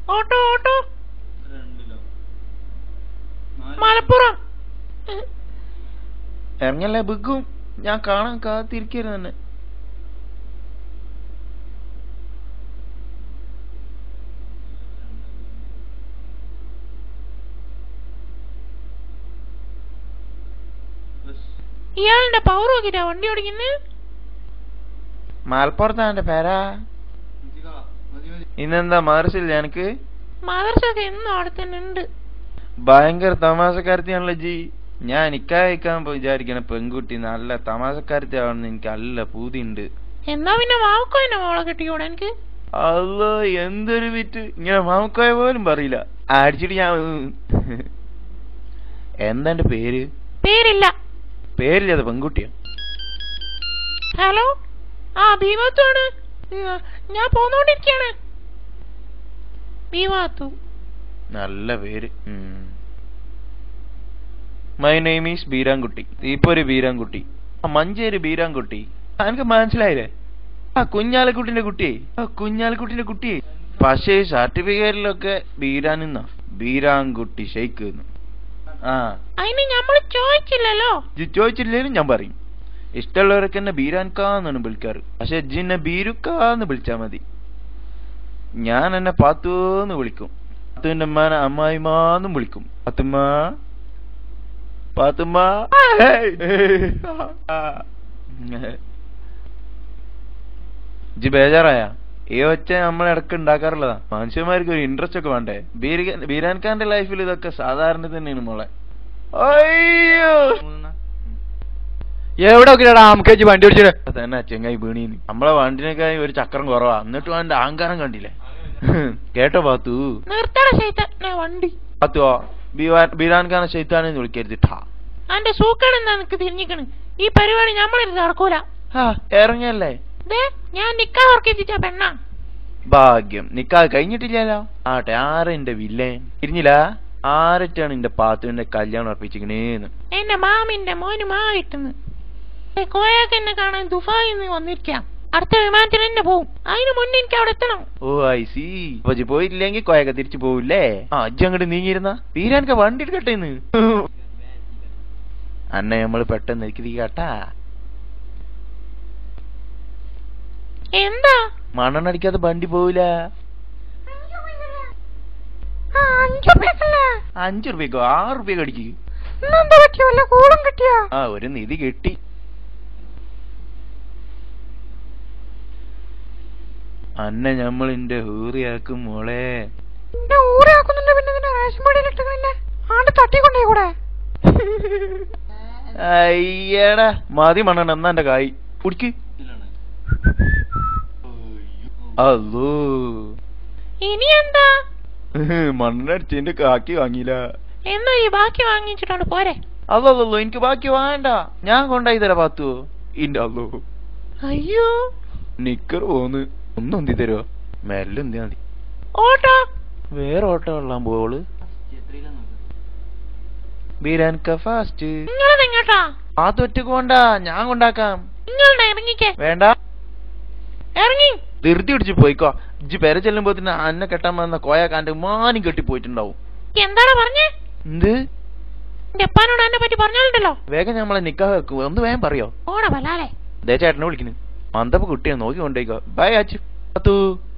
auto auto രണ്ടിലോ മലപ്പുറം ഇറങ്ങല്ലേ ബിഗും ഞാൻ കാണാൻ കാത്തിരിക്കരുത് തന്നെ ഇയാളുടെ പവർ നോക്കിട്ടാ വണ്ടി ഓടിക്കുന്നത് മലപ്പുറത്താ എന്റെ പേരാ ഇന്നെന്താ മദർസില്ല എനിക്ക് മദർസൊക്കെ എന്നും അവിടെ തന്നെ ഉണ്ട് ഭയങ്കര തമാശക്കാരത്തിയാണല്ലോ ജി ഞാൻ നിക്കായിക്കാൻ വിചാരിക്കണ പെൺകുട്ടി നല്ല തമാശക്കാരത്തി ആവണമെന്ന് എനിക്ക് നല്ല പൂതിയുണ്ട് എന്നാ പിന്നെ മാവക്കോ എന്നെ മോളെ കെട്ടിക്കൂടെ എനിക്ക് അല്ലോ എന്തൊരു വിറ്റ് ഇങ്ങനെ മാമക്കോയ പോലും പറയില്ല അടിച്ചിട്ട് ഞാൻ എന്താ എന്റെ പേര് പേരില്ല പേരില്ലാതെ പെൺകുട്ടിയാ ഹലോ ആ ഭീമാത്താണ് ഞാൻ പോന്നോണ്ടിരിക്കാണ് ഭീമാത്തു നല്ല പേര് മൈ നെയിം ഈസ് ബീരാൻകുട്ടി ഇപ്പൊ ഒരു ബീരാൻകുട്ടി ആ മഞ്ചേരി ബീരാൻകുട്ടി ആ, എനിക്ക് മനസ്സിലായില്ലേ ആ കുഞ്ഞാലക്കുട്ടിന്റെ കുട്ടിയെ ആ കുഞ്ഞാലക്കുട്ടിന്റെ കുട്ടിയെ പക്ഷേ സർട്ടിഫിക്കറ്റിലൊക്കെ ബീരാൻ എന്നാ ബീരാൻകുട്ടി ഷെയ്ക്ക് എന്ന് ആ അതിന് നമ്മള് ചോദിച്ചില്ലല്ലോ ഇജ്ജ് ചോദിച്ചില്ലേലും ഞാൻ പറയും ഇഷ്ടമുള്ളവരൊക്കെ എന്നെ ബീരാൻകാന്നാണ് വിളിക്കാറ് പക്ഷെ ജിന്നെ ബീരുക്കാന്ന് വിളിച്ചാ മതി ഞാൻ എന്നെ പാത്തൂന്ന് വിളിക്കും പാത്തുവിന്റെ അമ്മാനെ അമ്മായിമാന്നും വിളിക്കും പാത്തുമ്മ പാത്തുമ്മ ഇജ്ജ് ബേജാറായ ഈ ഒച്ച നമ്മൾ ഇടക്ക് ഉണ്ടാക്കാറുള്ളതാ മനുഷ്യന്മാർക്ക് ഒരു ഇൻട്രസ്റ്റ് ഒക്കെ വേണ്ടേ ബീര- ബീരാൻഖാന്റെ ലൈഫിൽ ഇതൊക്കെ സാധാരണ തന്നെയാണ് മോളെ അയ്യോ എവിടെ നോക്കിയാടാ നമുക്ക് വണ്ടി ഓടിച്ചിട്ട് തന്നെ ചെങ്ങായി വീണീന്ന് നമ്മളെ വണ്ടിനേക്കായി ഒരു ചക്രം കുറവാ എന്നിട്ടും അവന്റെ അഹങ്കാരം കണ്ടില്ലേ കേട്ടോ പാത്തു നിർത്തട ചെയ്ത വണ്ടി പാത്തുവോ ബീരാൻഖാനെ ശൈത്താനെന്ന് വിളിക്കരുത് ഠാ അന്റെ സൂക്കേട് എന്താ നിനക്ക് തിരിഞ്ഞിക്കണ് ഈ പരിപാടി നമ്മളിരുന്ന് നടക്കൂല ഹാ ഇറങ്ങിയല്ലേ ദേ ഞാൻ നിക്കാ ഉറക്കിച്ചിട്ടാ പെണ്ണാ ഭാഗ്യം നിക്കാ കഴിഞ്ഞിട്ടില്ലല്ലോ ആട്ടെ ആരാ എന്റെ വില്ലേ തിരിഞ്ഞില്ല ആരറ്റാണ് എന്റെ പാത്തുവിന്റെ കല്യാണം ഉറപ്പിച്ചിക്കണേന്ന് എന്റെ മാമിന്റെ മോനുമായിട്ടെന്ന് കോയാക്ക് എന്നെ കാണാൻ ദുബായിൽ നിന്ന് വന്നിരിക്കാം അടുത്ത വിമാനത്തിൽ തന്നെ പോവും അതിന് മുന്നേ എനിക്ക് അവിടെ എത്തണം ഓ ഐ സി അപ്പൊ ഇജ്ജ് പോയില്ലെങ്കിൽ കോയൊക്കെ തിരിച്ചു പോവില്ലേ ആ അജ്ജ് അങ്ങോട്ട് നീങ്ങിയിരുന്ന വീരാനൊക്കെ വണ്ടി എടുക്കട്ടെ ഇന്ന് അന്നെ നമ്മള് പെട്ടെന്ന് എനിക്ക് കേട്ടാ എന്താ മണ്ണെണ്ണ അടിക്കാതെ വണ്ടി പോവില്ല ആ, അഞ്ച് പേക്കല്ലേ അഞ്ചു റുപ്യക്കോ ആറ് റുപ്യക്ക് അടിക്ക് ഇന്നെന്താ പറ്റിയ വല്ല കൂളും കിട്ടിയാ ആ ഒരു നിധി കെട്ടി അന്നെ ഞമ്മളിന്റെ ഹൂറിയാക്കും മോളെ എന്നെ ഊരാക്കുന്നുണ്ട് പിന്നെ നിന്നെ റേഷൻ പടിയിലിട്ട് പിന്നെ ആണ്ട് തട്ടിക്കൊണ്ടേ കൂടെ അയ്യടാ മതി മണ്ണെണ്ണ എന്നാ എന്റെ കായ് കുടിക്ക് അല്ലോ ഇനി എന്താ മണ്ണെണ്ണ അടിച്ചതിന്റെ കാക്കി വാങ്ങിയില്ല എന്നാ ഈ ബാക്കി വാങ്ങിച്ചിട്ടോണ്ട് പോരെ അതല്ലോ എനിക്ക് ബാക്കി വേണ്ട ഞാൻ കൊണ്ടായി തരാ പാത്തു ഇന്റെ അല്ലോ അയ്യോ നിക്കർ പോന്ന് ഒന്ന് എന്തി തരുമോ മെല്ലെ എന്തിയാ മതി ഓട്ടോ വേറെ ഓട്ടോ കൊള്ളാൻ പോവള് ബീരാൻക ഫാസ്റ്റ് നിങ്ങളത് എങ്ങോട്ടാ ആ തൊറ്റക്ക് കൊണ്ട ഞാൻ കൊണ്ടാക്കാം നിങ്ങളുടെ ഇറങ്ങിക്കേ വേണ്ട ഇറങ്ങി ധൃതി പിടിച്ച് പോയിക്കോ ഇജ്ജ് പെര ചെല്ലുമ്പോ അന്നെ കെട്ടാൻ വന്ന കോയാക്കാന്റെ മാനും കെട്ടി പോയിട്ടുണ്ടാവും എന്താടാ പറഞ്ഞേ എന്ത് എന്റെ അപ്പാനോട് എന്നെ പറ്റി പറഞ്ഞാലുണ്ടല്ലോ വേഗം ഞമ്മളെ നിക്കാഹ് വെക്കും ഒന്ന് വേഗം പറയോ ഓണ ബലാലേ ദേ ചേട്ടനെ വിളിക്കുന്നു മന്ദപ്പ കുട്ടിയെ നോക്കി കൊണ്ടേക്കോ ബൈ അച്ചു പത്തു